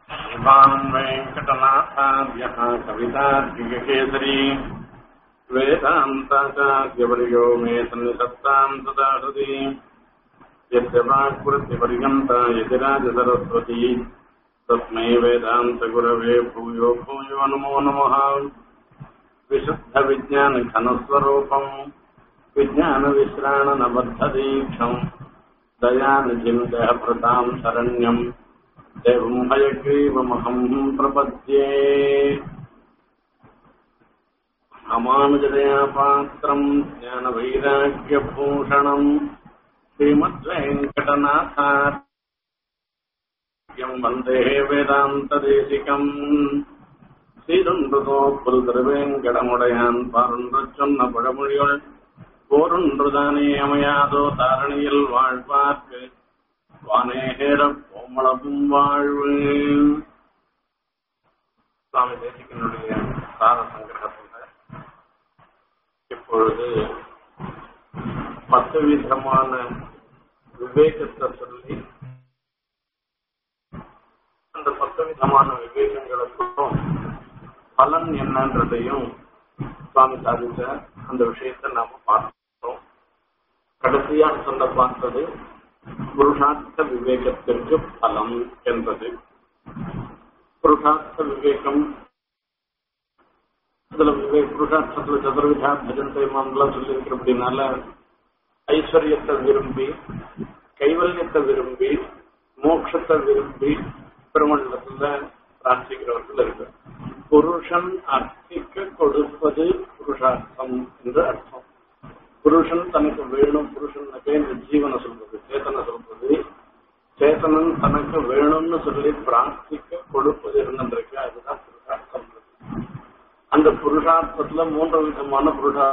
श्रीमान् वेङ्कटनाथार्यः कवितार्किककेसरी वेदान्ताचार्यवर्यो मे सन्निधत्ताम् तदा हृदि यस्य वाक्कृत्यपर्यन्ता यतिराजसरस्वती तस्मै वेदान्तगुरवे भूयो भूयो नमो नमः विशुद्धविज्ञानघनस्वरूपम् विज्ञानविश्राणनबद्धदीक्षम् दयानिधिम् देहभृताम् शरण्यम् देवम् हयग्रीवमहम् प्रपद्ये अमानुजदया पात्रम् ज्ञानवैराग्यभूषणम् श्रीमद्वेङ्कटनाथार्यम् वन्दे वेदान्तदेशिकम् சீருன்றதோ புல் திருவேங்கடமுடையான் பாருன்று சொன்ன பழமொழிகள் போருன்றுதானே அமையாதோ தாரணியில் வாழ்வார்க்கு வானேகேர கோமளவும் வாழ்வு சுவாமி தேசிகனுடைய சார சங்கிரகத்துல இப்பொழுது பத்து விதமான விவேகத்தை சொல்லி அந்த பத்து விதமான விவேகங்களுக்கும் பலன் என்னன்றதையும் சுவாமி சாதிச்ச அந்த விஷயத்தை நாம பார்த்தோம் கடைசியா சொல்ல பார்த்தது புருஷார்த்த விவேகத்திற்கு பலம் என்பது புருஷார்த்த விவேகம் இதுல விவேக புருஷார்த்தத்துல சதுர்விதா பஜந்தை மாம்லாம் சொல்லியிருக்கிற அப்படின்னால ஐஸ்வர்யத்தை விரும்பி கைவல்யத்தை விரும்பி மோட்சத்தை விரும்பி பெருமண்டலத்துல பிரார்த்திக்கிறவர்கள் இருக்கு புருஷன் அர்த்திக்க கொடுப்பது புருஷார்த்தம் என்று அர்த்தம் புருஷன் தனக்கு வேணும் புருஷனுக்கு இந்த ஜீவனை சொல்றது சேத்தனை சொல்றது சேத்தனன் தனக்கு வேணும்னு சொல்லி பிரார்த்திக்க கொடுப்பது இருந்திருக்கு அதுதான் புருஷார்த்தம் அந்த புருஷார்த்தத்துல மூன்று விதமான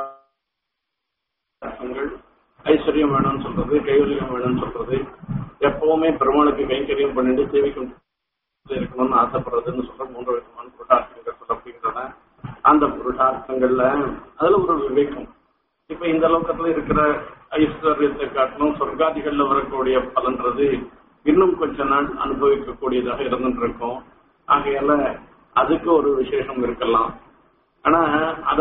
புருஷார்த்தங்கள் ஐஸ்வர்யம் வேணும்னு சொல்றது கைவல்யம் வேணும்னு சொல்றது எப்பவுமே பெருமாளுக்கு கைங்கரியம் பண்ணிட்டு சேவிக்கும் இருக்கணும்னு ஆசைப்படுறதுன்னு சொல்ற மூன்று விதமான புருஷார்த்தங்கள் சொல்லப்படுகின்றன அந்த புருஷார்த்தங்கள்ல அதுல ஒரு விவேகம் இப்ப இந்த லோகத்துல இருக்கிற ஐஸ்வர்யத்தை காட்டணும் சொர்க்காதிகள்ல வரக்கூடிய பலன்றது இன்னும் கொஞ்ச நாள் அனுபவிக்கக்கூடியதாக இருந்துட்டு இருக்கும் ஆகையால அதுக்கு ஒரு விசேஷம் இருக்கலாம் ஆனா அதை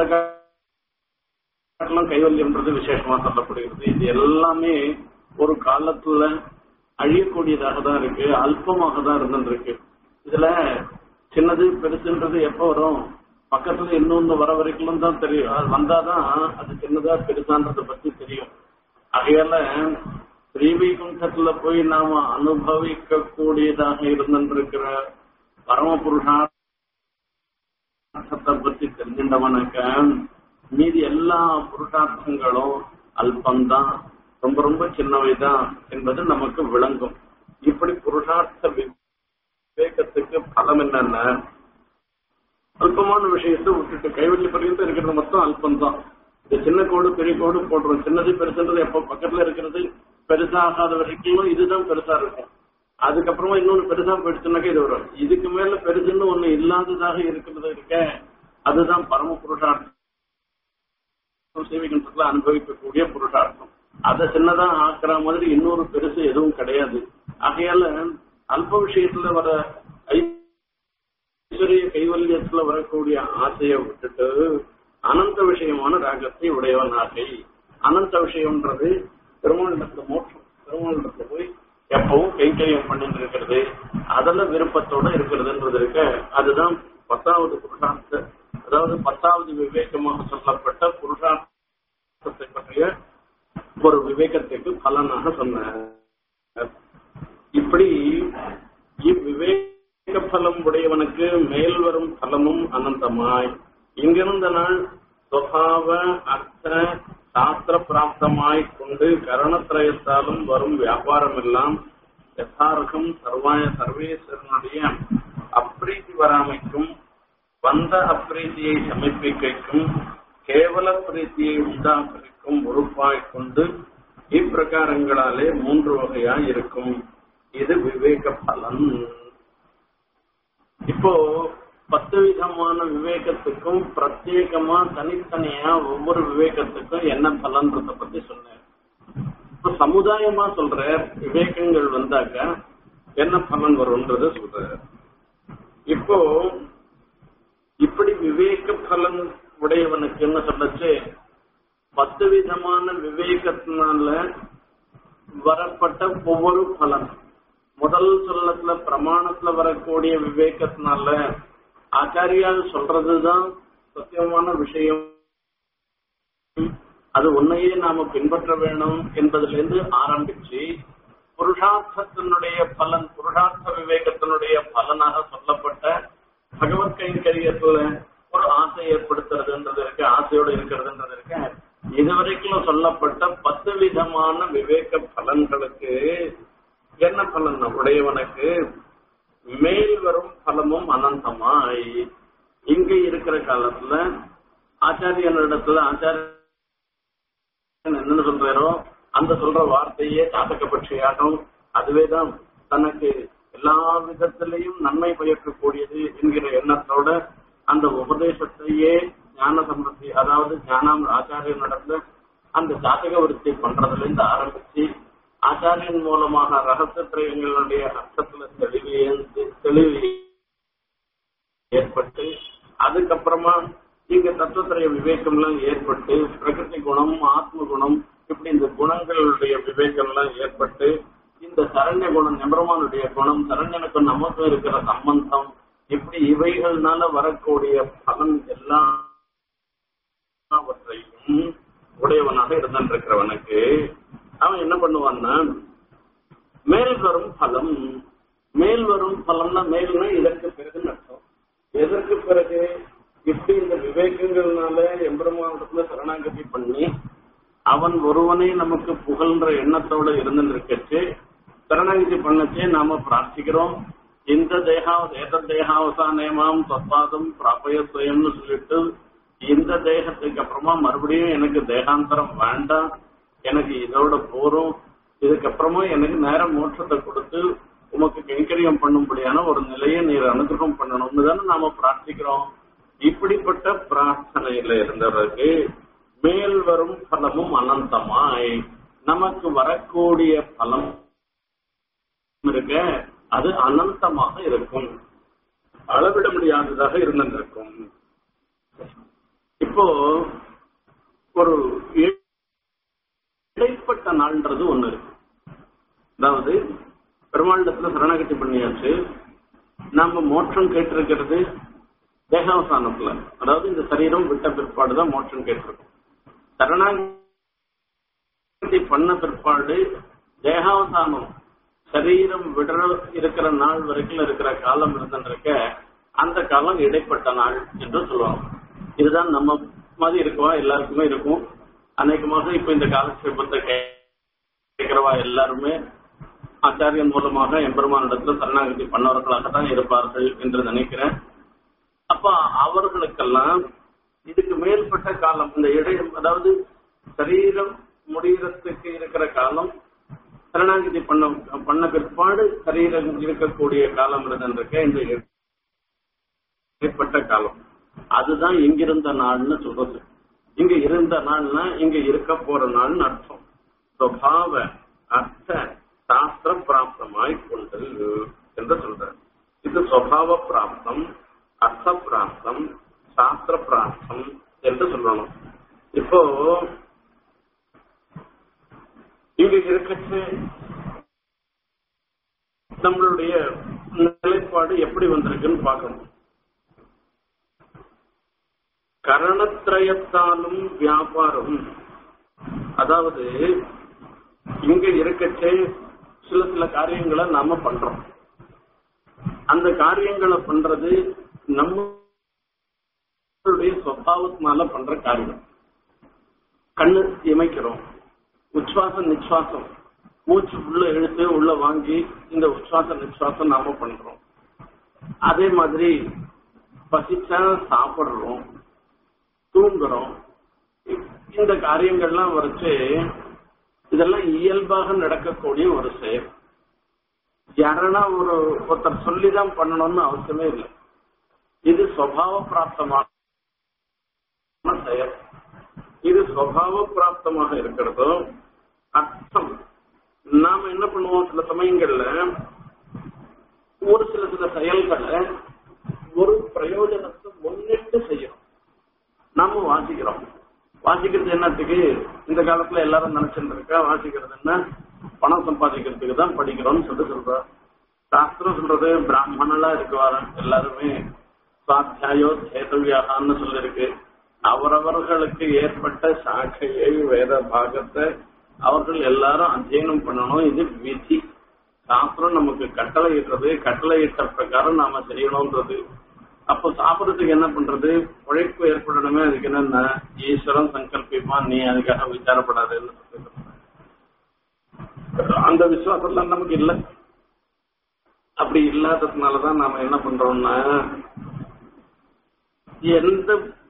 காட்டிலும் கைவல்யம்ன்றது விசேஷமா சொல்லப்படுகிறது இது எல்லாமே ஒரு காலத்துல அழியக்கூடியதாக தான் இருக்கு அல்பமாக தான் இருந்துருக்கு இதுல சின்னது பெருசுன்றது எப்ப வரும் பக்கத்துல இன்னொன்னு வர வரைக்கும் தான் தெரியும் அது வந்தாதான் அது சின்னதா பெருசான்றத பத்தி தெரியும் ஆகையால ஸ்ரீவைகுண்டத்துல போய் நாம அனுபவிக்க கூடியதாக இருந்திருக்கிற பரம புருஷார்த்தத்தை பத்தி தெரிஞ்சின்றவனுக்க மீதி எல்லா புருஷார்த்தங்களும் அல்பந்தான் ரொம்ப ரொம்ப சின்னவைதான் என்பது நமக்கு விளங்கும் இப்படி புருஷார்த்த விவேகத்துக்கு பலம் என்னன்னா அல்பமான விஷயத்தை விட்டுட்டு கைவெளி பர்யந்தம் இருக்கிறது மொத்தம் அல்பம்தான் இந்த சின்ன கோடு பெரிய கோடு போடுறோம் சின்னது பெருசுன்றது எப்போ பக்கத்துல இருக்கிறது பெருசாகாத வரைக்கும் இதுதான் பெருசா இருக்கும் அதுக்கப்புறமா இன்னொன்னு பெருசா போயிடுச்சுனாக்கா இது வரும் இதுக்கு மேல பெருசுன்னு ஒண்ணு இல்லாததாக இருக்கிறது இருக்க அதுதான் பரம புருஷார்த்தம் சேவிக்கின்றதுல அனுபவிக்கக்கூடிய புருஷார்த்தம் அதை சின்னதா ஆக்குற மாதிரி இன்னொரு பெருசு எதுவும் கிடையாது ஆகையால அல்ப விஷயத்துல வர ஐஸ்வர்ய கைவல்யத்துல வரக்கூடிய ஆசையை விட்டுட்டு அனந்த விஷயமான ராகத்தை உடையவனாகை அனந்த விஷயம்ன்றது பெருமாண்டத்துல மோட்சம் பெருமாண்டத்துல போய் எப்பவும் கைங்கரியம் பண்ணிட்டு இருக்கிறது அதுல விருப்பத்தோட இருக்கிறதுன்றது இருக்க அதுதான் பத்தாவது புருஷார்த்த அதாவது பத்தாவது விவேகமாக சொல்லப்பட்ட புருஷார்த்தத்தை பற்றிய ஒரு விவேகத்துக்கு பலனாக சொன்ன இப்படி இவ்விவேக பலம் உடையவனுக்கு மேல் வரும் பலமும் அனந்தமாய் இங்கிருந்த நாள் சுவாவ அர்த்த சாஸ்திர பிராப்தமாய் கொண்டு கரணத்திரயத்தாலும் வரும் வியாபாரம் எல்லாம் யதார்த்தம் சர்வாய சர்வேஸ்வரனுடைய அப்பிரீதி வராமைக்கும் வந்த அப்பிரீதியை சமர்ப்பிக்கும் கேவல பிரீத்தியை உண்டாக்கும் உறுப்பாய் கொண்டு இப்பிரகாரங்களாலே மூன்று வகையாய் இருக்கும் இது விவேக பலன் இப்போ பத்து விதமான விவேகத்துக்கும் பிரத்யேகமா தனித்தனியா ஒவ்வொரு விவேகத்துக்கும் என்ன பலன்றத பத்தி சொன்னேன் இப்ப சமுதாயமா சொல்ற விவேகங்கள் வந்தாக்க என்ன பலன் வரும்ன்றத சொல்ற இப்போ இப்படி விவேக பலன் உடையவனுக்கு என்ன சொல்லச்சு பத்து விதமான விவேகத்தினால வரப்பட்ட ஒவ்வொரு பலன் முதல் சொல்லத்துல பிரமாணத்துல வரக்கூடிய விவேகத்தினால ஆச்சாரியால் சொல்றதுதான் சத்தியமான விஷயம் அது உன்னையே நாம பின்பற்ற வேணும் என்பதிலிருந்து ஆரம்பிச்சு புருஷார்த்தத்தினுடைய பலன் புருஷார்த்த விவேகத்தினுடைய பலனாக சொல்லப்பட்ட பகவத் கைங்கரியத்துல ஒரு ஆசை ஏற்படுத்துறதுன்றது இருக்கு ஆசையோடு இருக்கிறதுன்றது இருக்கு இதுவரைக்கும் சொல்லப்பட்ட பத்து விதமான விவேக பலன்களுக்கு என்ன பலன் உடையவனுக்கு மேல் வரும் பலமும் அனந்தமாய் இங்க இருக்கிற காலத்துல ஆச்சாரியனிடத்துல ஆச்சாரிய என்னன்னு சொல்றாரோ அந்த சொல்ற வார்த்தையே ஜாதக பட்சியாகும் அதுவேதான் தனக்கு எல்லா விதத்திலையும் நன்மை பயக்கக்கூடியது என்கிற எண்ணத்தோட அந்த உபதேசத்தையே ஞான சம்பத்தி அதாவது ஞானம் ஆச்சாரியன் நடந்த அந்த ஜாதக விருத்தி பண்றதுல இருந்து ஆரம்பிச்சு ஆச்சாரியன் மூலமாக ரகசிய திரயங்களுடைய அர்த்தத்துல தெளிவு தெளிவு ஏற்பட்டு அதுக்கப்புறமா இங்க தத்துவத்திரைய விவேகம் எல்லாம் ஏற்பட்டு பிரகிருதி குணம் ஆத்ம குணம் இப்படி இந்த குணங்களுடைய விவேகம் எல்லாம் ஏற்பட்டு இந்த சரண்ய குணம் நெம்பரமானுடைய குணம் சரண்யனுக்கும் நமக்கும் இருக்கிற சம்பந்தம் இப்படி இவைகள்னால வரக்கூடிய பலன் எல்லாவற்றையும் உடையவனாக இருந்திருக்கிறவனுக்கு அவன் என்ன பண்ணுவான்னா மேல் வரும் பலம் மேல் வரும் பலம்னா மேல்னா இதற்கு பிறகு அர்த்தம் எதற்கு பிறகு இப்படி இந்த விவேகங்கள்னால எம்பெருமானத்துல சரணாகதி பண்ணி அவன் ஒருவனே நமக்கு புகழ்ன்ற எண்ணத்தோட இருந்துருக்கச்சு சரணாகதி பண்ணச்சே நாம பிரார்த்திக்கிறோம் இந்த தேகா ஏத தேகாவசானேமாம் தத்பாதம் பிராபய சுயம்னு சொல்லிட்டு இந்த தேகத்துக்கு அப்புறமா மறுபடியும் எனக்கு தேகாந்தரம் வேண்டாம் எனக்கு இதோட போறோம் இதுக்கப்புறமா எனக்கு நேரம் மோட்சத்தை கொடுத்து உமக்கு கைங்கரியம் பண்ணும்படியான ஒரு நிலையை நீர் அனுகிரகம் பண்ணணும்னு தானே நாம பிரார்த்திக்கிறோம் இப்படிப்பட்ட பிரார்த்தனையில இருந்தவருக்கு மேல் வரும் பலமும் அனந்தமாய் நமக்கு வரக்கூடிய பலம் இருக்க அது அனந்தமாக இருக்கும் அளவிட முடியாததாக இருந்திருக்கும் இப்போ ஒரு இடைப்பட்ட நாள்ன்றது ஒண்ணு இருக்கு அதாவது பெருமாண்டத்துல சரணாகதி பண்ணியாச்சு நாம மோட்சம் கேட்டிருக்கிறது தேகாவசானத்துல அதாவது இந்த சரீரம் விட்ட பிற்பாடுதான் மோட்சம் கேட்டிருக்கோம் சரணாகதி பண்ண பிற்பாடு தேகாவசானம் சரீரம் விடுற இருக்கிற நாள் வரைக்கும் இருக்கிற காலம் இருந்திருக்க அந்த காலம் இடைப்பட்ட நாள் என்று சொல்லுவாங்க இதுதான் நம்ம மாதிரி இருக்குவா எல்லாருக்குமே இருக்கும் அநேகமாக இப்ப இந்த காலக்ஷேபத்தை கேட்கிறவா எல்லாருமே ஆச்சாரியன் மூலமாக எம்பெருமானிடத்துல சரணாகதி பண்ணவர்களாக தான் இருப்பார்கள் என்று நினைக்கிறேன் அப்ப அவர்களுக்கெல்லாம் இதுக்கு மேற்பட்ட காலம் இந்த இடை அதாவது சரீரம் முடிகிறதுக்கு இருக்கிற காலம் சரணாகதி பண்ண பண்ண பிற்பாடு சரீரம் இருக்கக்கூடிய காலம் இருந்திருக்க இந்த இடைப்பட்ட காலம் அதுதான் இங்கிருந்த நாள்னு சொல்றது இங்க இருந்த நாள்னா இங்க இருக்க போற நாள்னு அர்த்தம் சுவாவ அர்த்த சாஸ்திர பிராப்தமாய் கொண்டல் என்று சொல்ற இது சுவாவ பிராப்தம் அர்த்த பிராப்தம் சாஸ்திர பிராப்தம் என்று சொல்லணும் இப்போ இங்க இருக்கச்சு நம்மளுடைய நிலைப்பாடு எப்படி வந்திருக்குன்னு பார்க்கணும் கரணத்திரயத்தாலும் வியாபாரம் அதாவது இங்க இருக்கச்சே சில சில காரியங்களை நாம பண்றோம் அந்த காரியங்களை பண்றது நம்மளுடைய சுவாவத்தினால பண்ற காரியம் கண்ணு இமைக்கிறோம் உச்வாசம் நிச்வாசம் மூச்சு உள்ள இழுத்து உள்ள வாங்கி இந்த உச்வாச நிச்வாசம் நாம பண்றோம் அதே மாதிரி பசிச்சா சாப்பிடுறோம் தூங்குறோம் இந்த காரியங்கள்லாம் வரைச்சு இதெல்லாம் இயல்பாக நடக்கக்கூடிய ஒரு செயல் யாரனா ஒரு ஒருத்தர் சொல்லிதான் பண்ணணும்னு அவசியமே இல்லை இது சுவாவ பிராப்தமான செயல் இது சுவாவ பிராப்தமாக இருக்கிறதோ அர்த்தம் நாம என்ன பண்ணுவோம் சில சமயங்கள்ல ஒரு சில சில செயல்களை வாசிக்கிறது என்னத்துக்கு இந்த காலத்துல எல்லாரும் நினைச்சுட்டு இருக்கா வாசிக்கிறதுன்னா பணம் சம்பாதிக்கிறதுக்கு தான் படிக்கிறோம்னு சொல்லிட்டு சொல்றா சாஸ்திரம் சொல்றது பிராமணெல்லாம் இருக்குவாரு எல்லாருமே சுவாத்தியாயோ சேதவியாகான்னு சொல்லிருக்கு அவரவர்களுக்கு ஏற்பட்ட சாக்கையை வேத பாகத்தை அவர்கள் எல்லாரும் அத்தியனம் பண்ணணும் இது விதி சாஸ்திரம் நமக்கு கட்டளை இடுறது கட்டளை இட்ட பிரகாரம் நாம செய்யணும்ன்றது அப்போ சாப்பிடறதுக்கு என்ன பண்றது உழைப்பு ஏற்படணுமே அதுக்கு என்னன்னா ஈஸ்வரன் சங்கல்பிப்பான் நீ அதுக்காக விசாரப்படாதுன்னு சொல்லிட்டு அந்த விசுவாசம் எல்லாம் நமக்கு இல்லை அப்படி இல்லாததுனாலதான் நாம என்ன பண்றோம்னா எந்த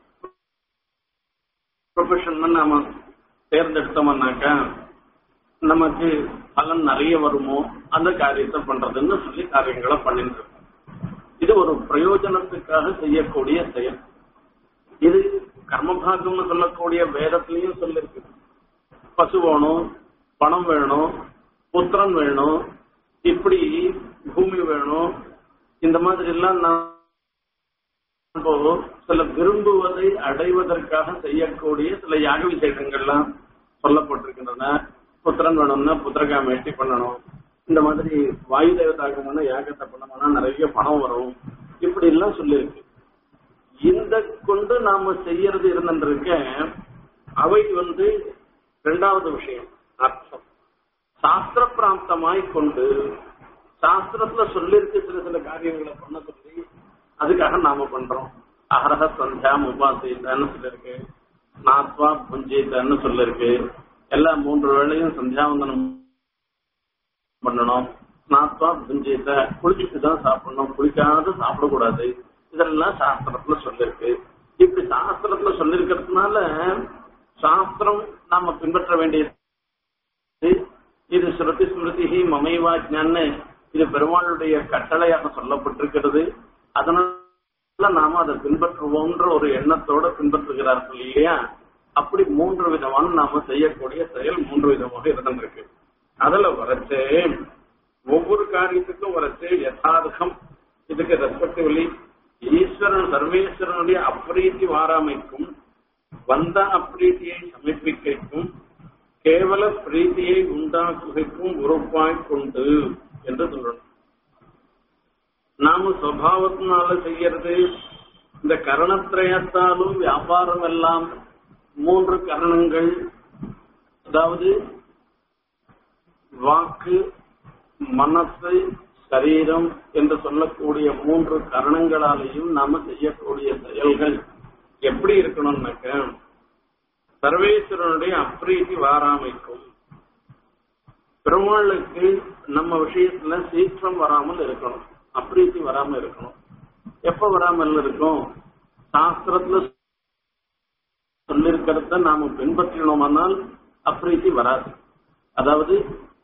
ப்ரொஃபஷன் நாம தேர்ந்தெடுத்தோம்னாக்கா நமக்கு பலன் நிறைய வருமோ அந்த காரியத்தை பண்றதுன்னு சொல்லி காரியங்களை பண்ணிட்டு இருக்கோம் இது ஒரு பிரயோஜனத்துக்காக செய்யக்கூடிய செயல் இது கர்மபாகம்னு சொல்லக்கூடிய வேதத்திலையும் சொல்லிருக்கு பசு வேணும் பணம் வேணும் புத்திரன் வேணும் இப்படி பூமி வேணும் இந்த மாதிரி எல்லாம் நான் சில விரும்புவதை அடைவதற்காக செய்யக்கூடிய சில யாக விசேஷங்கள்லாம் சொல்லப்பட்டிருக்கின்றன புத்திரன் வேணும்னா புத்திரகாமேட்டி பண்ணணும் இந்த மாதிரி வாயு தேவதாகமான யாகத்தை பண்ணோம்னா நிறைய பணம் வரும் இப்படி எல்லாம் சொல்லியிருக்கு இந்த கொண்டு நாம செய்யறது இருந்திருக்க அவை வந்து இரண்டாவது விஷயம் அர்த்தம் சாஸ்திர பிராப்தமாய் கொண்டு சாஸ்திரத்துல சொல்லிருக்கு சில சில காரியங்களை பண்ண சொல்லி அதுக்காக நாம பண்றோம் அகரக சந்தியாம் உபாசித்தான்னு சொல்லிருக்கு நாத்வா புஞ்சித்தான்னு சொல்லிருக்கு எல்லா மூன்று வேளையும் சந்தியாவந்தனம் பண்ணணும் நாத்வா புஞ்சித்த குளிச்சுட்டு தான் சாப்பிடணும் குளிக்காத சாப்பிடக்கூடாது இதெல்லாம் சாஸ்திரத்துல சொல்லிருக்கு இப்படி சாஸ்திரத்துல சொல்லிருக்கிறதுனால சாஸ்திரம் நாம பின்பற்ற வேண்டியது இது ஸ்ருதி ஸ்மிருதி மமைவா ஜான்னு இது பெருமாளுடைய கட்டளையாக சொல்லப்பட்டிருக்கிறது அதனால நாம அதை பின்பற்றுவோம்ன்ற ஒரு எண்ணத்தோட பின்பற்றுகிறார்கள் இல்லையா அப்படி மூன்று விதமான நாம செய்யக்கூடிய செயல் மூன்று விதமாக இருந்திருக்கு அதுல வரைச்சு ஒவ்வொரு காரியத்துக்கும் வரைச்சு யதார்த்தம் இதுக்கு ரெஸ்பெக்டிவ்லி ஈஸ்வரன் சர்வேஸ்வரனுடைய அப்பிரீத்தி வாராமைக்கும் வந்த அப்பிரீத்தியை சமர்ப்பிக்கைக்கும் கேவல பிரீத்தியை உண்டாக்குகைக்கும் உறுப்பாய் கொண்டு என்று சொல்லணும் நாம சுவாவத்தினால செய்யறது இந்த கரணத்திரயத்தாலும் வியாபாரம் எல்லாம் மூன்று கரணங்கள் அதாவது வாக்கு மனசு சரீரம் என்று சொல்லக்கூடிய மூன்று கரணங்களாலேயும் நாம செய்யக்கூடிய செயல்கள் எப்படி இருக்கணும்னாக்க சர்வேஸ்வரனுடைய அப்ரீதி வாராமைக்கும் பெருமாளுக்கு நம்ம விஷயத்துல சீற்றம் வராமல் இருக்கணும் அப்ரீத்தி வராம இருக்கணும் எப்ப வராமல் இருக்கும் சாஸ்திரத்துல சொல்லிருக்கிறத நாம பின்பற்றினோமானால் அப்ரீத்தி வராது அதாவது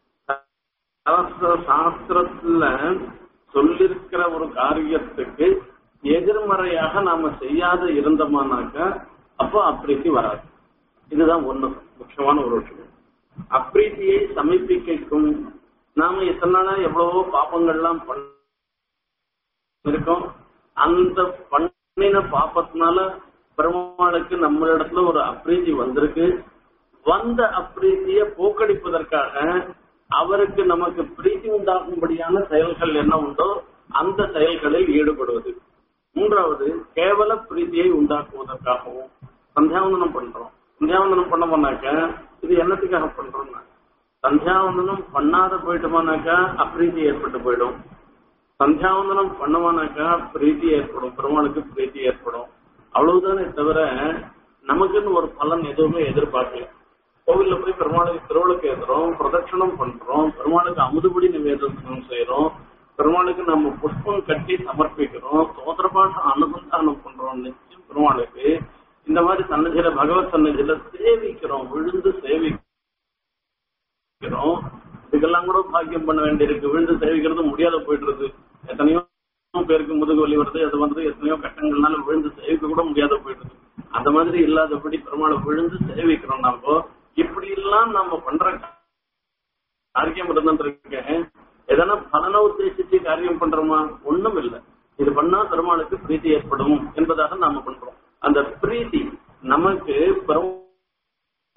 சாஸ்திரத்துல சொல்லிருக்கிற ஒரு காரியத்துக்கு எதிர்மறையாக நாம செய்யாத இருந்தோமானாக்க அப்போ அப்ரீத்தி வராது இதுதான் ஒண்ணு முக்கியமான ஒரு விஷயம் அப்ரீத்தியை சமர்ப்பிக்கும் நாம இத்தனை நாளா எவ்வளவோ பாப்பங்கள்லாம் பண்ண இருக்கோம் அந்த பண்ணின பாப்பத்தினால பெருமாளுக்கு நம்ம இடத்துல ஒரு அப்ரீதி வந்திருக்கு வந்த அப்ரீதியை போக்கடிப்பதற்காக அவருக்கு நமக்கு பிரீத்தி உண்டாகும்படியான செயல்கள் என்ன உண்டோ அந்த செயல்களில் ஈடுபடுவது மூன்றாவது கேவல பிரீத்தியை உண்டாக்குவதற்காகவும் சந்தியாவந்தனம் பண்றோம் சந்தியாவந்தனம் பண்ணோம்னாக்க இது என்னத்துக்காக பண்றோம்னா சந்தியாவந்தனம் பண்ணாத போயிட்டோமானாக்கா அப்ரீதி ஏற்பட்டு போயிடும் சந்தியாவந்தனம் பண்ணுவானாக்கா பிரீத்தி ஏற்படும் பெருமாளுக்கு பிரீத்தி ஏற்படும் அவ்வளவுதானே தவிர நமக்குன்னு ஒரு பலன் எதுவுமே எதிர்பார்க்கல கோவில்ல போய் பெருமாளுக்கு திருவிழுக்கு ஏற்றுறோம் பிரதட்சணம் பண்றோம் பெருமாளுக்கு அமுதுபடி நிவேதனம் செய்யறோம் பெருமாளுக்கு நம்ம புஷ்பம் கட்டி சமர்ப்பிக்கிறோம் சோதரபாஷ அனுசந்தானம் பண்றோம் நிச்சயம் பெருமாளுக்கு இந்த மாதிரி சன்னதியில பகவத் சன்னதியில சேவிக்கிறோம் விழுந்து சேவிக்கிறோம் இதுக்கெல்லாம் கூட பாக்கியம் பண்ண வேண்டியிருக்கு விழுந்து சேவிக்கிறது முடியாத போயிடுறது எத்தனையோ பேருக்கு முதுகு வலி வருது அது வந்து எத்தனையோ கட்டங்கள்னால விழுந்து சேவிக்க கூட முடியாத போயிடுது அந்த மாதிரி இல்லாதபடி பெருமாளை விழுந்து சேவிக்கிறோம் நாம இப்படி எல்லாம் நம்ம பண்ற காரியம் இருந்துருக்கேன் எதனா பலனை உத்தேசிச்சு காரியம் பண்றோமா ஒண்ணும் இல்ல இது பண்ணா பெருமாளுக்கு பிரீத்தி ஏற்படும் என்பதாக நாம பண்றோம் அந்த பிரீத்தி நமக்கு பெரும்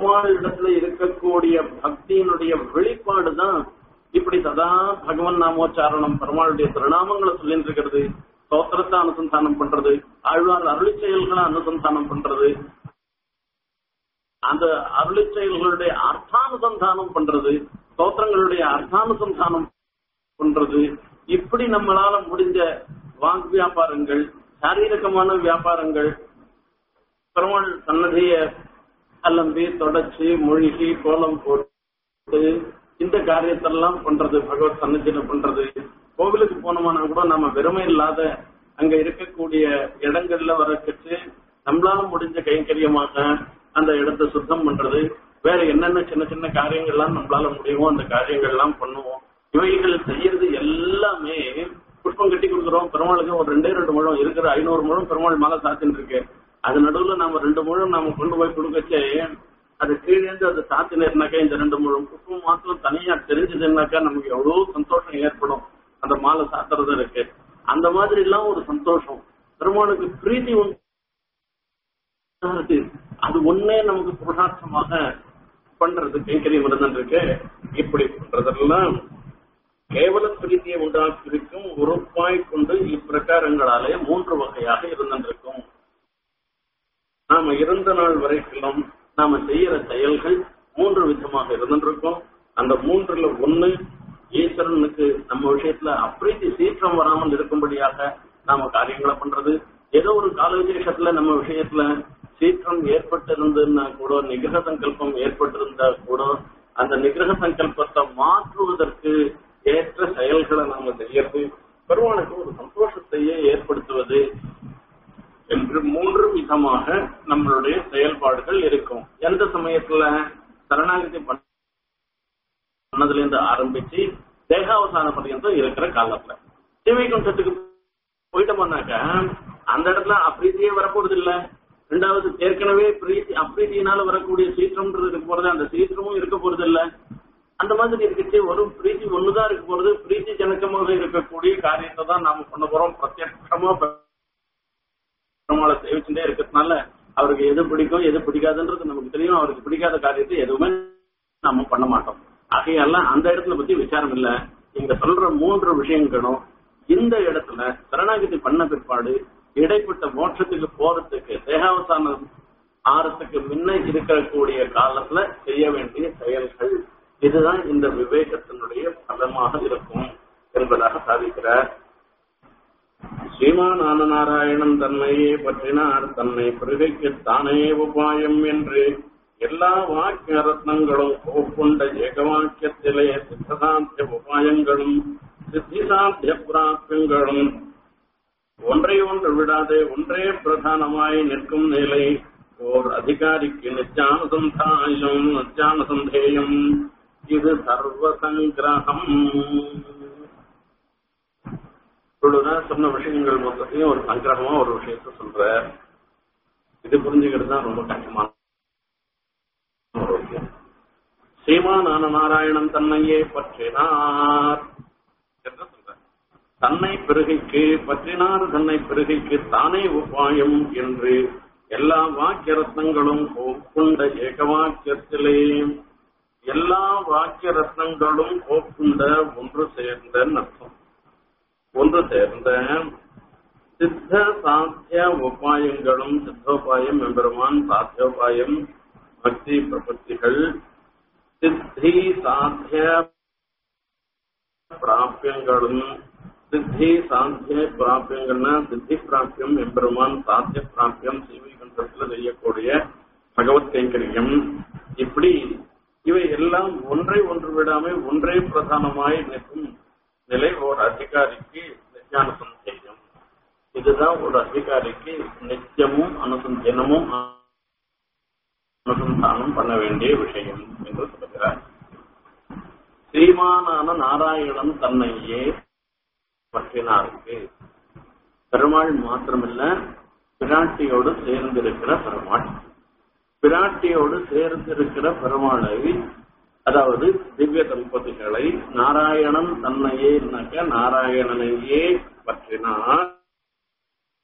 இடத்துல இருக்கக்கூடிய பக்தியினுடைய வெளிப்பாடுதான் இப்படி சதா பகவன் நாமோச்சாரணம் பெருமாளுடைய திருநாமங்களை சொல்லிட்டு இருக்கிறது ஸ்தோத்திரத்தை அனுசந்தானம் பண்றது ஆழ்வார் அருளி செயல்களை அனுசந்தானம் பண்றது அந்த அருளி செயல்களுடைய அர்த்தானுசந்தானம் பண்றது ஸ்தோத்திரங்களுடைய அர்த்தானுசந்தானம் பண்றது இப்படி நம்மளால முடிஞ்ச வாங் வியாபாரங்கள் சாரீரகமான வியாபாரங்கள் பெருமாள் சன்னதிய அலம்பி தொடச்சி மூழ்கி கோலம் போட்டு இந்த காரியத்தெல்லாம் பண்றது பகவத் சன்னதியில பண்றது கோவிலுக்கு போனோம்னா கூட நம்ம வெறுமை இல்லாத அங்க இருக்கக்கூடிய இடங்கள்ல வர கச்சு நம்மளால முடிஞ்ச கைங்கரியமாக அந்த இடத்தை சுத்தம் பண்றது வேற என்னென்ன சின்ன சின்ன காரியங்கள்லாம் நம்மளால முடியுமோ அந்த காரியங்கள்லாம் பண்ணுவோம் இவைகள் செய்யறது எல்லாமே புஷ்பம் கட்டி கொடுக்குறோம் பெருமாளுக்கு ஒரு ரெண்டே ரெண்டு முழம் இருக்கிற ஐநூறு முழம் பெருமாள் மேல சாத்தின்னு இருக்கு அது நடுவுல நாம ரெண்டு முழம் நாம கொண்டு போய் கொடுக்கச்சே அது கீழேந்து அது சாத்தினேர்னாக்கா இந்த ரெண்டு முழம் புஷ்பம் மாத்திரம் தனியா தெரிஞ்சதுன்னாக்கா நமக்கு எவ்வளவு சந்தோஷம் ஏற்படும் அந்த மாலை சாத்துறது இருக்கு அந்த மாதிரி எல்லாம் ஒரு சந்தோஷம் பெருமாளுக்கு பிரீத்தி உண்டு அது ஒன்னே நமக்கு புருஷார்த்தமாக பண்றது கைங்கரியம் இருந்துருக்கு இப்படி பண்றதெல்லாம் கேவல பிரீத்தியை உண்டாக்கியிருக்கும் உறுப்பாய் கொண்டு இப்பிரகாரங்களாலே மூன்று வகையாக இருந்திருக்கும் நாம இருந்த நாள் வரைக்கும் நாம செய்யற செயல்கள் மூன்று விதமாக இருந்திருக்கும் அந்த மூன்றுல ஒண்ணு ஈஸ்வரனுக்கு நம்ம விஷயத்துல அப்பிரீத்தி சீற்றம் வராமல் இருக்கும்படியாக நாம காரியங்களை பண்றது ஏதோ ஒரு கால விசேஷத்துல நம்ம விஷயத்துல சீற்றம் ஏற்பட்டிருந்ததுன்னா கூட நிகிரக சங்கல்பம் ஏற்பட்டிருந்தா கூட அந்த நிகிரக சங்கல்பத்தை மாற்றுவதற்கு ஏற்ற செயல்களை நாம செய்யறது பெருமானுக்கு ஒரு சந்தோஷத்தையே ஏற்படுத்துவது என்று மூன்று விதமாக நம்மளுடைய செயல்பாடுகள் இருக்கும் எந்த சமயத்துல சரணாகதி பண்ணதுல இருந்து ஆரம்பிச்சு தேகாவசான பர்யந்தம் இருக்கிற காலத்துல சிவைகுண்டத்துக்கு போயிட்டோம்னாக்க அந்த இடத்துல அப்ரீதியே வரப்போறது இல்ல ரெண்டாவது ஏற்கனவே பிரீத்தி அப்ரீதியினால வரக்கூடிய சீற்றம்ன்றது இருக்க போறது அந்த சீற்றமும் இருக்க போறது இல்ல அந்த மாதிரி இருக்கச்சு ஒரு பிரீத்தி ஒண்ணுதான் இருக்க போறது பிரீத்தி ஜனக்கமாக இருக்கக்கூடிய காரியத்தை தான் நாம பண்ண போறோம் பிரத்யட்சமா பெருமாளை சேவிச்சுட்டே இருக்கிறதுனால அவருக்கு எது பிடிக்கும் எது பிடிக்காதுன்றது நமக்கு தெரியும் அவருக்கு பிடிக்காத காரியத்தை எதுவுமே நாம பண்ண மாட்டோம் ஆகையெல்லாம் அந்த இடத்துல பத்தி விசாரம் இல்ல இங்க சொல்ற மூன்று விஷயங்களும் இந்த இடத்துல சரணாகதி பண்ண பிற்பாடு இடைப்பட்ட மோட்சத்துக்கு போறதுக்கு தேகாவசானம் ஆறத்துக்கு முன்ன இருக்கக்கூடிய காலத்துல செய்ய வேண்டிய செயல்கள் இதுதான் இந்த விவேகத்தினுடைய பலமாக இருக்கும் என்பதாக சாதிக்கிறார் ஸ்ரீமான் ஆனநாராயணன் தன்னையே பற்றினார் தன்னை பிறகைக்கு தானே உபாயம் என்று எல்லா வாக்கிய ரத்னங்களும் ஒப்புண்ட ஏகவாக்கியத்திலே சித்தசாத்திய உபாயங்களும் சித்திசாத்திய பிராப்தியங்களும் ஒன்றை ஒன்று விடாதே ஒன்றே பிரதானமாய் நிற்கும் நிலை ஓர் அதிகாரிக்கு நிச்சானசந்தாயம் நிச்சானசந்தேயம் இது சர்வசங்கிரகம் இவ்வளவுதான் சொன்ன விஷயங்கள் மொத்தத்தையும் ஒரு சங்கிரகமா ஒரு விஷயத்த சொல்ற இது புரிஞ்சுக்கிறது தான் ரொம்ப கஷ்டமான ஒரு விஷயம் சீமானான நாராயணன் தன்னையே பற்றினார் என்று சொல்ற தன்னை பெருகைக்கு பற்றினார் தன்னை பெருகைக்கு தானே உபாயம் என்று எல்லா வாக்கிய ரத்னங்களும் ஒப்புண்ட ஏக வாக்கியத்திலே எல்லா வாக்கிய ரத்னங்களும் ஒப்புண்ட ஒன்று சேர்ந்த அர்த்தம் ஒன்று சேர்ந்த சித்த சாத்திய உபாயங்களும் சித்தோபாயம் எம்பெருமான் சாத்தியோபாயம் பக்தி பிரபத்திகள் சித்தி சாத்திய பிராபியங்களும் சித்தி சாத்திய பிராபியங்கள்னா சித்தி பிராபியம் எம்பெருமான் சாத்திய பிராபியம் சீவிகண்டத்தில் செய்யக்கூடிய பகவத் கைங்கரியம் இப்படி இவை எல்லாம் ஒன்றை ஒன்று விடாமல் ஒன்றே பிரதானமாய் நிற்கும் நிலை ஒரு அதிகாரிக்கு நித்தியான சந்தேகம் இதுதான் ஒரு அதிகாரிக்கு நித்தியமும் அனுசந்தேனமும் அனுசந்தானம் பண்ண வேண்டிய விஷயம் என்று சொல்கிறார் ஸ்ரீமானான நாராயணன் தன்னையே பற்றினாருக்கு பெருமாள் மாத்திரமில்ல பிராட்டியோடு சேர்ந்திருக்கிற பெருமாள் பிராட்டியோடு சேர்ந்திருக்கிற பெருமாளை அதாவது திவ்ய தம்பதிகளை நாராயணன் தன்னையே நாராயணனையே பற்றினார்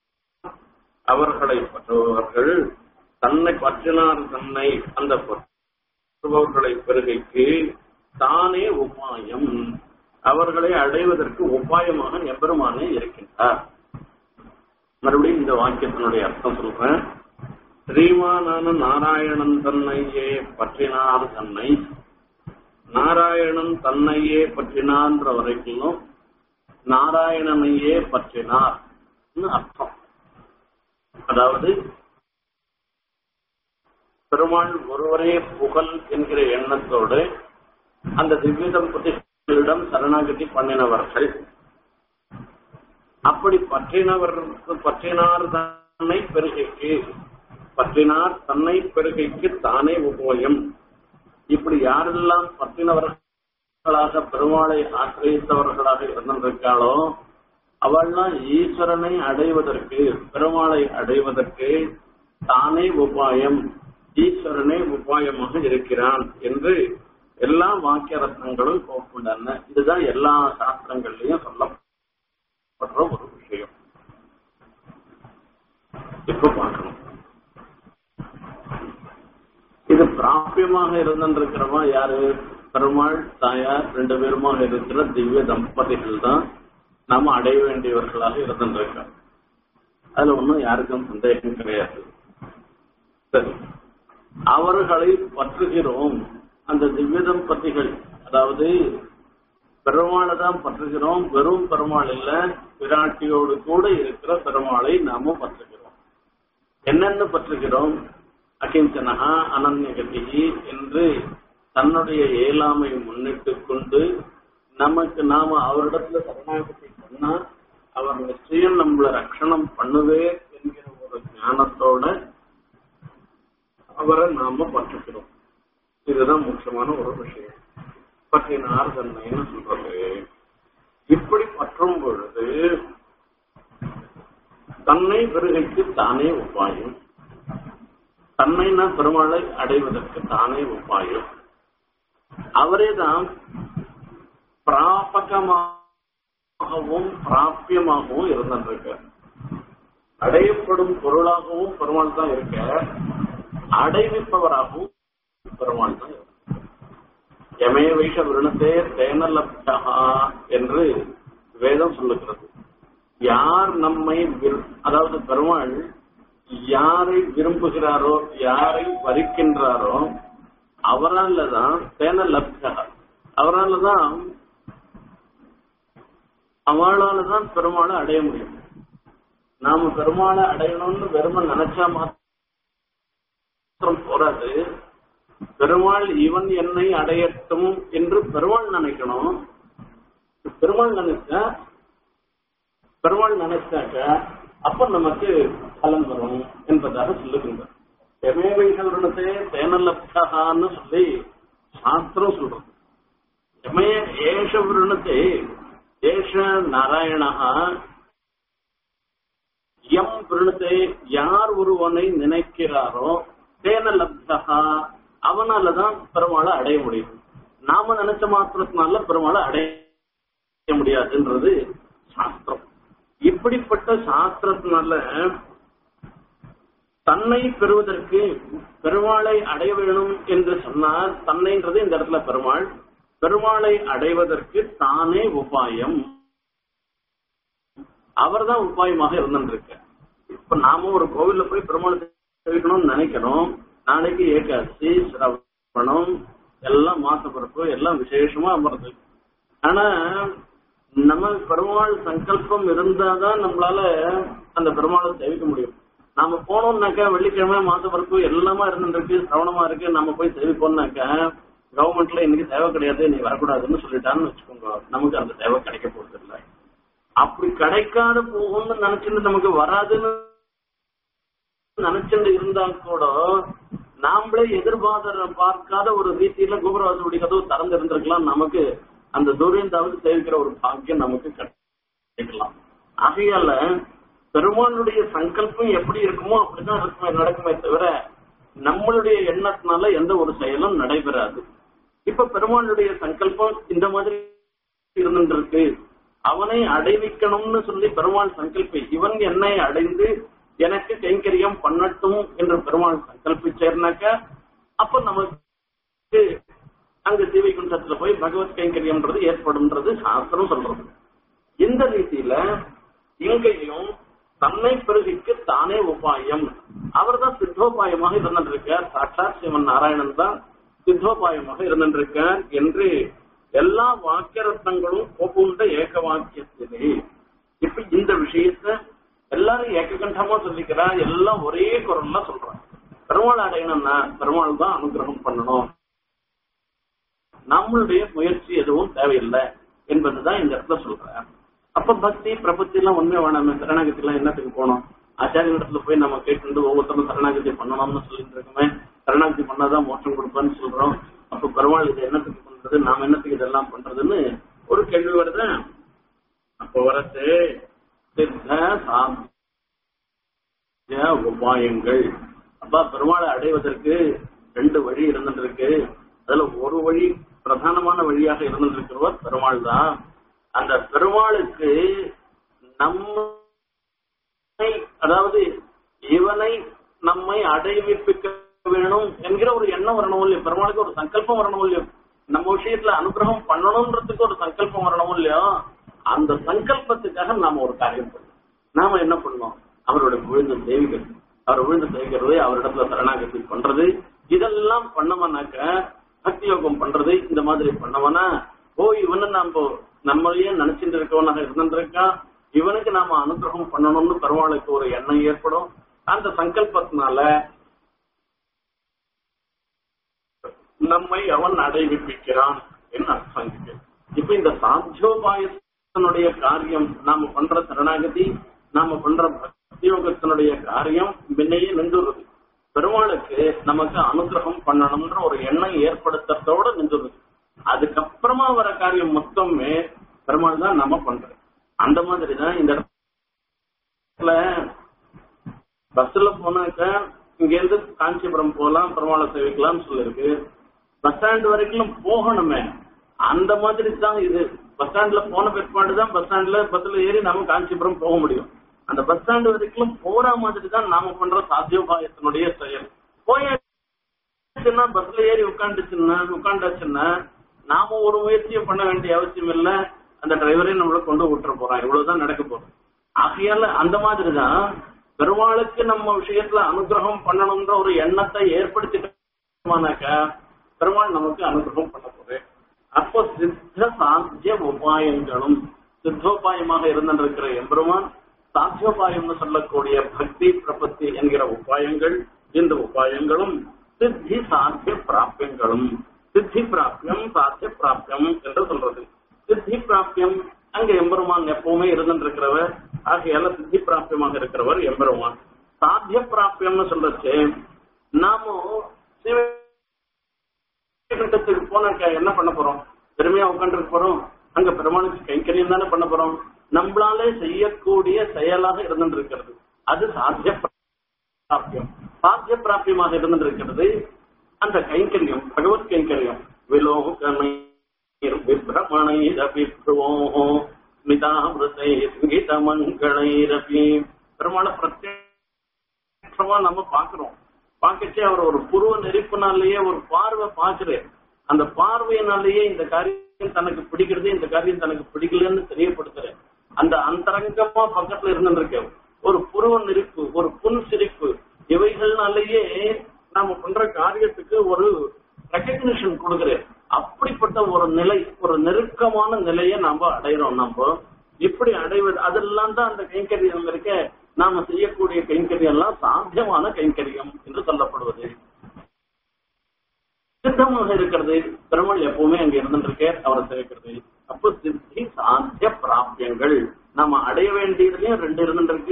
அவர்களை பற்றுபவர்கள் தன்னை பற்றினார் தன்னை அந்த பெறுபவர்களை பெருகைக்கு தானே உபாயம் அவர்களை அடைவதற்கு உபாயமாக எம்பெருமானே இருக்கின்றார் மறுபடியும் இந்த வாக்கியத்தினுடைய அர்த்தம் சொல்றேன் ஸ்ரீமானான நாராயணன் தன்னையே பற்றினார் தன்னை நாராயணன் தன்னையே பற்றினான்ற வரைக்கும் நாராயணனையே பற்றினார் அர்த்தம் அதாவது பெருமாள் ஒருவரே புகழ் என்கிற எண்ணத்தோடு அந்த திவ்ய தம்பதிகளிடம் சரணாகதி பண்ணினவர்கள் அப்படி பற்றினவருக்கு பற்றினார் தன்னை பெருகைக்கு பற்றினார் தன்னை பெருகைக்கு தானே உபோயம் இப்படி யாரெல்லாம் பற்றினவர்களாக பெருமாளை ஆசிரியத்தவர்களாக இருந்திருக்காளோ அவள்லாம் ஈஸ்வரனை அடைவதற்கு பெருமாளை அடைவதற்கு தானே உபாயம் ஈஸ்வரனே உபாயமாக இருக்கிறான் என்று எல்லா வாக்கிய ரத்னங்களும் கோப்புண்டன இதுதான் எல்லா சாஸ்திரங்கள்லயும் சொல்லப்படுற ஒரு விஷயம் இப்ப பார்க்கணும் இது பிராபியமாக இருந்திருக்கிறவா யாரு பெருமாள் தாயார் ரெண்டு பேருமாக இருக்கிற திவ்ய தம்பதிகள் தான் நாம அடைய வேண்டியவர்களாக இருந்திருக்கோம் அதுல ஒன்றும் யாருக்கும் சந்தேகம் கிடையாது சரி அவர்களை பற்றுகிறோம் அந்த திவ்ய தம்பதிகள் அதாவது பெருமாளை தான் பற்றுகிறோம் வெறும் பெருமாள் இல்ல விராட்டியோடு கூட இருக்கிற பெருமாளை நாம பற்றுகிறோம் என்னென்ன பற்றுகிறோம் அகிஞ்சனகா அனன்யகதி என்று தன்னுடைய இயலாமை முன்னிட்டு கொண்டு நமக்கு நாம அவரிடத்துல சரணாகதி பண்ணா அவர் நிச்சயம் நம்மளை ரட்சணம் பண்ணுவே என்கிற ஒரு ஞானத்தோட அவரை நாம பற்றுக்கிறோம் இதுதான் முக்கியமான ஒரு விஷயம் பற்றினார் தன்மைன்னு சொல்றது இப்படி பற்றும் பொழுது தன்னை பெருகைக்கு தானே உபாயம் தன்னைனா பெருமாளை அடைவதற்கு தானே உபாயம் அவரே தான் பிராபகமாகவும் பிராபியமாகவும் இருந்திருக்க அடையப்படும் பொருளாகவும் பெருமாள் தான் இருக்க அடைவிப்பவராகவும் பெருமாள் தான் இருக்க எமே வைஷ விருணத்தே தேனலப்தா என்று வேதம் சொல்லுகிறது யார் நம்மை அதாவது பெருமாள் யாரை விரும்புகிறாரோ யாரை வரிக்கின்றாரோ அவரால் தான் தேன லப்தா அவரால் தான் அவளால தான் பெருமாளை அடைய முடியும் நாம பெருமாளை அடையணும்னு வெறும நினைச்சா மாத்திரம் போறாது பெருமாள் இவன் என்னை அடையட்டும் என்று பெருமாள் நினைக்கணும் பெருமாள் நினைச்சா பெருமாள் நினைச்சாக்க அப்ப நமக்கு பலன் வரும் என்பதாக சொல்லுகின்றார் எமேவைகளுடனே தேனலப்தகான்னு சொல்லி சாஸ்திரம் சொல்றது எமய ஏஷ விருணத்தை ஏஷ நாராயணா எம் விருணத்தை யார் ஒருவனை நினைக்கிறாரோ தேனலப்தகா அவனாலதான் பெருமாளை அடைய முடியும் நாம நினைச்ச மாத்திரத்தினால பெருமாளை அடைய முடியாதுன்றது சாஸ்திரம் இப்படிப்பட்ட சாஸ்திரத்தினால தன்னை பெறுவதற்கு பெருமாளை அடைய வேணும் என்று சொன்னால் தன்னைன்றது இந்த இடத்துல பெருமாள் பெருமாளை அடைவதற்கு தானே உபாயம் அவர்தான் உபாயமாக இருந்துருக்க இப்ப நாம ஒரு கோவில்ல போய் பெருமாளை தெரிவிக்கணும்னு நினைக்கிறோம் நாளைக்கு ஏகாசி சிரவணம் எல்லாம் மாசப்பிறப்பு எல்லாம் விசேஷமா அமருது ஆனா நம்ம பெருமாள் சங்கல்பம் இருந்தாதான் நம்மளால அந்த பெருமாளை சேவிக்க முடியும் நாம போனோம்னாக்கா வெள்ளிக்கிழமை மாசப்பிறப்பு எல்லாமா இருந்துருக்கு சிரவணமா இருக்கு நம்ம போய் சேவிப்போம்னாக்கா கவர்மெண்ட்ல இன்னைக்கு தேவை கிடையாது நீ வரக்கூடாதுன்னு சொல்லிட்டான்னு வச்சுக்கோங்க நமக்கு அந்த தேவை கிடைக்க போறது இல்லை அப்படி கிடைக்காத போகும்னு நினைச்சுட்டு நமக்கு வராதுன்னு நினைச்சுட்டு இருந்தா கூட நாமளே எதிர்பார்த்த பார்க்காத ஒரு ரீதியில கோபுரவாசலுடி கதவு திறந்து இருந்திருக்கலாம் நமக்கு அந்த தூரியந்தாவது சேவிக்கிற ஒரு பாக்கியம் நமக்கு கிடைக்கலாம் ஆகையால பெருமானுடைய சங்கல்பம் எப்படி இருக்குமோ அப்படிதான் இருக்குமே நடக்குமே தவிர நம்மளுடைய எண்ணத்தினால எந்த ஒரு செயலும் நடைபெறாது இப்ப பெருமானுடைய சங்கல்பம் இந்த மாதிரி இருந்துருக்கு அவனை அடைவிக்கணும்னு சொல்லி பெருமாள் சங்கல்பி இவன் என்னை அடைந்து எனக்கு கைங்கரியம் பண்ணட்டும் என்று பெருமாள் சங்கல்பிச்சேர்னாக்க அப்ப நமக்கு அங்க சீவைகுண்டத்துல போய் பகவத் கைங்கரியம்ன்றது ஏற்படும்ன்றது சாஸ்திரம் சொல்றது இந்த ரீதியில இங்கேயும் தன்னை பெருகிக்கு தானே உபாயம் அவர் தான் சித்தோபாயமாக இருந்திருக்கார் சாட்சாத் சிவன் நாராயணன் தான் சித்தோபாயமாக இருந்திருக்கார் என்று எல்லா வாக்கிய ரத்னங்களும் ஒப்புண்ட ஏக வாக்கியத்திலே இப்ப இந்த விஷயத்த எல்லாரும் ஏககண்டமா சொல்லிக்கிறா எல்லாம் ஒரே குரல்ல சொல்றாங்க பெருமாள் அடையணும்னா பெருமாள் தான் அனுகிரகம் பண்ணணும் நம்மளுடைய முயற்சி எதுவும் தேவையில்லை என்பதுதான் இந்த இடத்துல சொல்றேன் அப்ப பக்தி பிரபத்தி எல்லாம் ஒண்ணுமே வேணாமே சரணாகதி எல்லாம் என்னத்துக்கு போனோம் ஆச்சாரிய இடத்துல போய் நம்ம கேட்டு ஒவ்வொருத்தரும் சரணாகதி பண்ணணும்னு சொல்லிட்டு இருக்கோமே சரணாகதி பண்ணாதான் மோட்சம் கொடுப்பேன்னு சொல்றோம் அப்ப பெருமாள் இது என்னத்துக்கு பண்றது நாம என்னத்துக்கு இதெல்லாம் பண்றதுன்னு ஒரு கேள்வி வருது அப்ப வரது சித்த சாத்திய உபாயங்கள் அப்பா பெருமாளை அடைவதற்கு ரெண்டு வழி இருந்துருக்கு அதுல ஒரு வழி பிரதானமான வழியாக இருந்திருக்கிறவர் பெருமாள் தான் அந்த பெருமாளுக்கு நம்மை அதாவது இவனை நம்மை அடைவிப்பிக்க வேணும் என்கிற ஒரு எண்ணம் வரணும் இல்லையோ பெருமாளுக்கு ஒரு சங்கல்பம் வரணும் இல்லையோ நம்ம விஷயத்துல அனுகிரகம் பண்ணணும்ன்றதுக்கு ஒரு சங்கல்பம் வரணும் இல்லையோ அந்த சங்கல்பத்துக்காக நாம ஒரு காரியம் பண்ணோம் நாம என்ன பண்ணோம் அவருடைய விழுந்த தேவிகள் அவர் விழுந்து செய்கிறது அவரிடத்துல சரணாகதி பண்றது இதெல்லாம் பண்ணவனாக்க பக்தி யோகம் பண்றது இந்த மாதிரி பண்ணவனா ஓ இவனை நாம நம்மளையே நினைச்சிட்டு இருக்கவனாக இருந்திருக்கா இவனுக்கு நாம அனுகிரகம் பண்ணணும்னு பெருமாளுக்கு ஒரு எண்ணம் ஏற்படும் அந்த சங்கல்பத்தினால நம்மை அவன் அடைவிப்பிக்கிறான் என்று அர்த்தம் இருக்கு இப்ப இந்த சாத்தியோபாயத்தினுடைய காரியம் நாம பண்ற சரணாகதி நாம பண்ற பக்தியோகத்தினுடைய காரியம் முன்னையே நின்றுறது பெருமாளுக்கு நமக்கு அனுகிரகம் பண்ணணும்ன்ற ஒரு எண்ணம் ஏற்படுத்துறதோட நின்றுறது அதுக்கப்புறமா வர காரியம் மொத்தமே பெருமாள் தான் நம்ம பண்றோம் அந்த மாதிரி தான் இந்த இடத்துல பஸ்ல போனாக்க இங்க இருந்து காஞ்சிபுரம் போகலாம் பெருமாளை சேவிக்கலாம்னு சொல்லிருக்கு பஸ் ஸ்டாண்ட் வரைக்கும் போகணுமே அந்த மாதிரி தான் இது பஸ் ஸ்டாண்ட்ல போன பிற்பாடு தான் பஸ் ஸ்டாண்ட்ல பஸ்ல ஏறி நாம காஞ்சிபுரம் போக முடியும் அந்த பஸ் ஸ்டாண்ட் வரைக்கும் போற மாதிரி தான் நாம பண்ற சாத்தியோபாயத்தினுடைய செயல் போயாச்சுன்னா பஸ்ல ஏறி உட்காந்துச்சுன்னா உட்காண்டாச்சுன்னா நாம ஒரு முயற்சியை பண்ண வேண்டிய அவசியம் இல்ல அந்த டிரைவரே நம்மள கொண்டு விட்டுற போறான் இவ்வளவுதான் நடக்க போறோம் ஆகையால அந்த மாதிரி தான் பெருமாளுக்கு நம்ம விஷயத்துல அனுகிரகம் பண்ணணும்ன்ற ஒரு எண்ணத்தை ஏற்படுத்திட்டோம்னாக்க பெருமாள் நமக்கு அனுகிரகம் பண்ண போறேன் அப்போ சித்த சாத்திய உபாயங்களும் சித்தோபாயமாக இருந்திருக்கிற எம்பெருமான் சாத்தியோபாயம்னு சொல்லக்கூடிய பக்தி பிரபத்தி என்கிற உபாயங்கள் இந்த உபாயங்களும் சித்தி சாத்திய பிராபியங்களும் சித்தி பிராபியம் சாத்திய பிராபியம் என்று சொல்றது சித்தி பிராபியம் அங்க எம்பெருமான் எப்பவுமே இருந்திருக்கிறவர் ஆகையால சித்தி பிராபியமாக இருக்கிறவர் எம்பெருமான் சாத்திய பிராபியம்னு சொல்றச்சு நாம சிவகண்டத்துக்கு போனாக்க என்ன பண்ண போறோம் பெருமையா உட்காந்துருக்க போறோம் அங்க பெருமானுக்கு கைங்கரியம் தானே பண்ண போறோம் நம்மளாலே செய்யக்கூடிய செயலாக இருந்திருக்கிறது அது சாத்திய பிராபியம் சாத்திய பிராபியமாக இருந்திருக்கிறது அந்த கைங்கரியம் பகவத் கைங்கரியம் விலோகனை விபிரமணைரபிப்ருவோ மிதாமிருதை சங்கீத மங்களைரபி பெருமாள பிரத்யேகமா நம்ம பாக்குறோம் பார்க்கச்சே அவர் ஒரு புருவ நெருப்புனாலேயே ஒரு பார்வை பாக்குறாரு அந்த பார்வையினாலேயே இந்த காரியம் தனக்கு பிடிக்கிறது இந்த காரியம் தனக்கு பிடிக்கலன்னு தெரியப்படுத்துறேன் அந்த அந்தரங்கமா பக்கத்துல இருந்துருக்க ஒரு புருவ நெருப்பு ஒரு புன் சிரிப்பு இவைகள்னாலேயே நாம பண்ற காரியத்துக்கு ஒரு ரெக்கக்னிஷன் கொடுக்கிறேன் அப்படிப்பட்ட ஒரு நிலை ஒரு நெருக்கமான நிலையை நாம அடையிறோம் நம்ம இப்படி அடைவது அதெல்லாம் தான் அந்த கைங்கரியம் இருக்க நாம செய்யக்கூடிய கைங்கரியம் எல்லாம் சாத்தியமான கைங்கரியம் என்று சொல்லப்படுவது சித்தமாக இருக்கிறது பெருமாள் எப்பவுமே அங்க இருந்துருக்கே அவரை சேர்க்கிறது அப்போ சித்தி சாத்திய பிராபியங்கள் நாம அடைய வேண்டியதுலயும் ரெண்டு இருந்துருக்கு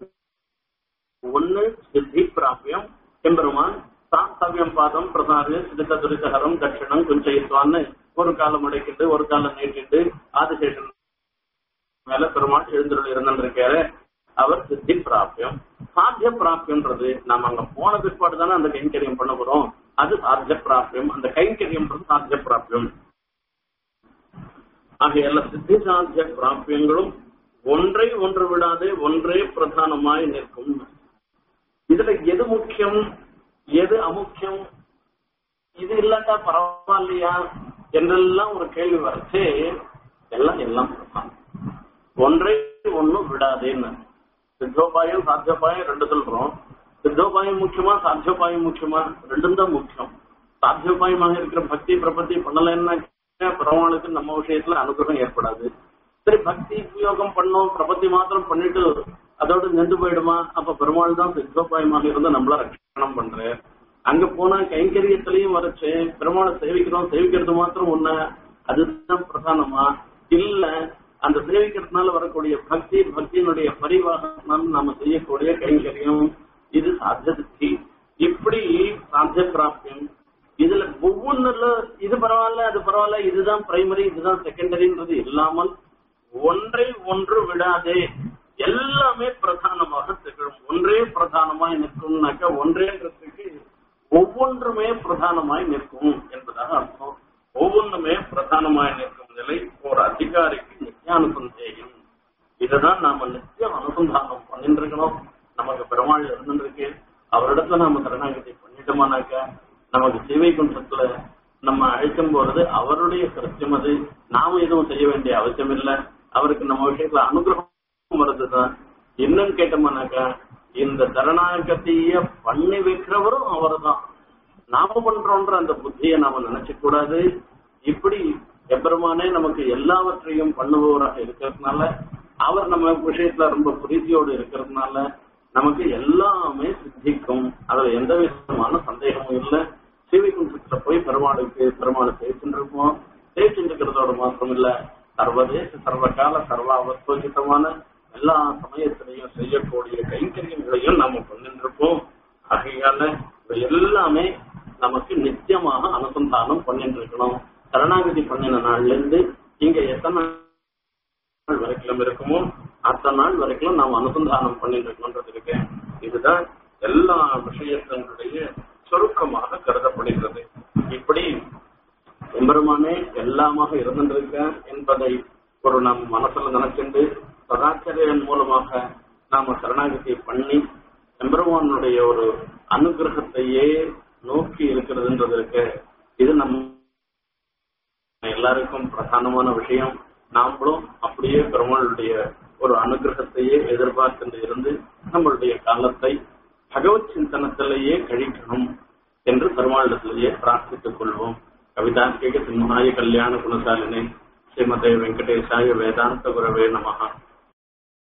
ஒன்னு சித்தி பிராபியம் எம்பெருமான் சாத்தவியம் பாதம் பிரசாரு சித்த துரிதகரம் தட்சிணம் குஞ்சயித்வான்னு ஒரு காலம் அடைக்கிட்டு ஒரு காலம் நீட்டிட்டு ஆதிசேஷன் மேல பெருமாள் எழுந்தருள் இருந்திருக்காரு அவர் சித்தி பிராபியம் சாத்திய பிராபியம்ன்றது நாம அங்க போன பிற்பாடு தானே அந்த கைங்கரியம் பண்ண போறோம் அது சாத்திய பிராபியம் அந்த கைங்கரியம்ன்றது சாத்திய பிராபியம் ஆகையால சித்தி சாத்திய பிராபியங்களும் ஒன்றை ஒன்று விடாது ஒன்றே பிரதானமாய் நிற்கும் இதுல எது முக்கியம் எது அமுக்கியம் இது இல்லாட்டா பரவாயில்லையா என்றெல்லாம் ஒரு கேள்வி வரைச்சு எல்லாம் எல்லாம் பிரதானம் ஒன்றை ஒன்னும் விடாதேன்னு சித்தோபாயம் சாத்தியோபாயம் ரெண்டு சொல்றோம் சித்தோபாயம் முக்கியமா சாத்தியோபாயம் முக்கியமா ரெண்டும் தான் முக்கியம் சாத்தியோபாயமாக இருக்கிற பக்தி பிரபத்தி பண்ணலைன்னா பெருமாளுக்கு நம்ம விஷயத்துல அனுகிரகம் ஏற்படாது சரி பக்தி உபயோகம் பண்ணோம் பிரபத்தி மாத்திரம் பண்ணிட்டு அதோட நின்று போயிடுமா அப்ப பெருமாள் தான் சித்தோபாயமாக இருந்து நம்மள ரட்சணம் பண்ற அங்க போனா கைங்கரியத்திலையும் வரைச்சு பெருமாளை சேவிக்கிறோம் சேவிக்கிறது மாத்திரம் ஒண்ணு அதுதான் பிரதானமா இல்ல அந்த சேவிக்கிறதுனால வரக்கூடிய பக்தி பக்தியினுடைய பரிவாகம் நாம செய்யக்கூடிய கைங்கரியம் இது சாத்திய சித்தி இப்படி சாத்திய பிராப்தியம் இதுல ஒவ்வொன்றுல இது பரவாயில்ல அது பரவாயில்ல இதுதான் பிரைமரி இதுதான் செகண்டரின்றது இல்லாமல் ஒன்றை ஒன்று விடாதே எல்லாமே பிரதானமாக திகழும் ஒன்றே பிரதானமாய் நிற்கும்னாக்க ஒன்றேன்றதுக்கு ஒவ்வொன்றுமே பிரதானமாய் நிற்கும் என்பதாக அர்த்தம் ஒவ்வொன்றுமே பிரதானமாய் நிற்கும் நிலை ஒரு அதிகாரிக்கு நித்தியானுசந்தேகம் இதுதான் நாம நித்தியம் அனுசந்தானம் பண்ணிட்டு இருக்கணும் நமக்கு பெருமாள் இருந்துருக்கு அவரிடத்துல நாம சரணாகதி பண்ணிட்டோமானாக்க நமக்கு சேவை குன்றத்துல நம்ம அழைக்கும் போறது அவருடைய கிருத்தியம் அது நாம எதுவும் செய்ய வேண்டிய அவசியம் இல்லை அவருக்கு நம்ம விஷயத்துல அனுகிரகம் வருதுதான் என்னன்னு கேட்டோம்னாக்கா இந்த சரணாகதிய பண்ணி வைக்கிறவரும் அவர்தான் நாம பண்றோன்ற அந்த புத்தியை நாம நினைச்ச கூடாது இப்படி எப்பெருமானே நமக்கு எல்லாவற்றையும் பண்ணுபவராக இருக்கிறதுனால அவர் நம்ம விஷயத்துல ரொம்ப பிரீதியோடு இருக்கிறதுனால நமக்கு எல்லாமே சித்திக்கும் அதுல எந்த விதமான சந்தேகமும் இல்லை சிவிகுண்டத்துல போய் பெருமாளுக்கு பெருமாளை பேசிட்டு இருப்போம் பேசிட்டு இருக்கிறதோட மாத்திரம் இல்ல சர்வதேச சர்வகால சர்வ அவஸ்தோகிதமான எல்லா சமயத்திலையும் செய்யக்கூடிய கைங்கரியங்களையும் நாம பண்ணிட்டு இருப்போம் ஆகையால இவை எல்லாமே நமக்கு நித்தியமாக அனுசந்தானம் பண்ணிட்டு இருக்கணும் சரணாகதி பண்ணின நாள்ல இருந்து இங்க எத்தனை நாள் வரைக்கும் இருக்குமோ அத்தனை நாள் வரைக்கும் நாம் அனுசந்தானம் பண்ணிட்டு இருக்கணும்ன்றது இருக்கு இதுதான் எல்லா விஷயத்தினுடைய சுருக்கமாக கருதப்படுகிறது இப்படி எம்பெருமானே எல்லாமாக இருந்திருக்க என்பதை ஒரு நம் மனசுல நினைச்சிருந்து சதாச்சரியன் மூலமாக நாம சரணாகதி பண்ணி எம்பெருமானுடைய ஒரு அனுகிரகத்தையே நோக்கி இருக்கிறதுன்றது இருக்கு இது நம்ம எல்லாருக்கும் பிரதானமான விஷயம் நாமளும் அப்படியே பெருமாளுடைய ஒரு அனுகிரகத்தையே எதிர்பார்த்து இருந்து நம்மளுடைய காலத்தை பகவத் சிந்தனத்திலேயே கழிக்கணும் என்று பெருமாளிடத்திலேயே பிரார்த்தித்துக் கொள்வோம் கவிதார்க்கிக சிம்ஹாய கல்யாண குணசாலினி ஸ்ரீமதே வெங்கடேசாய வேதாந்த குரவே நமகா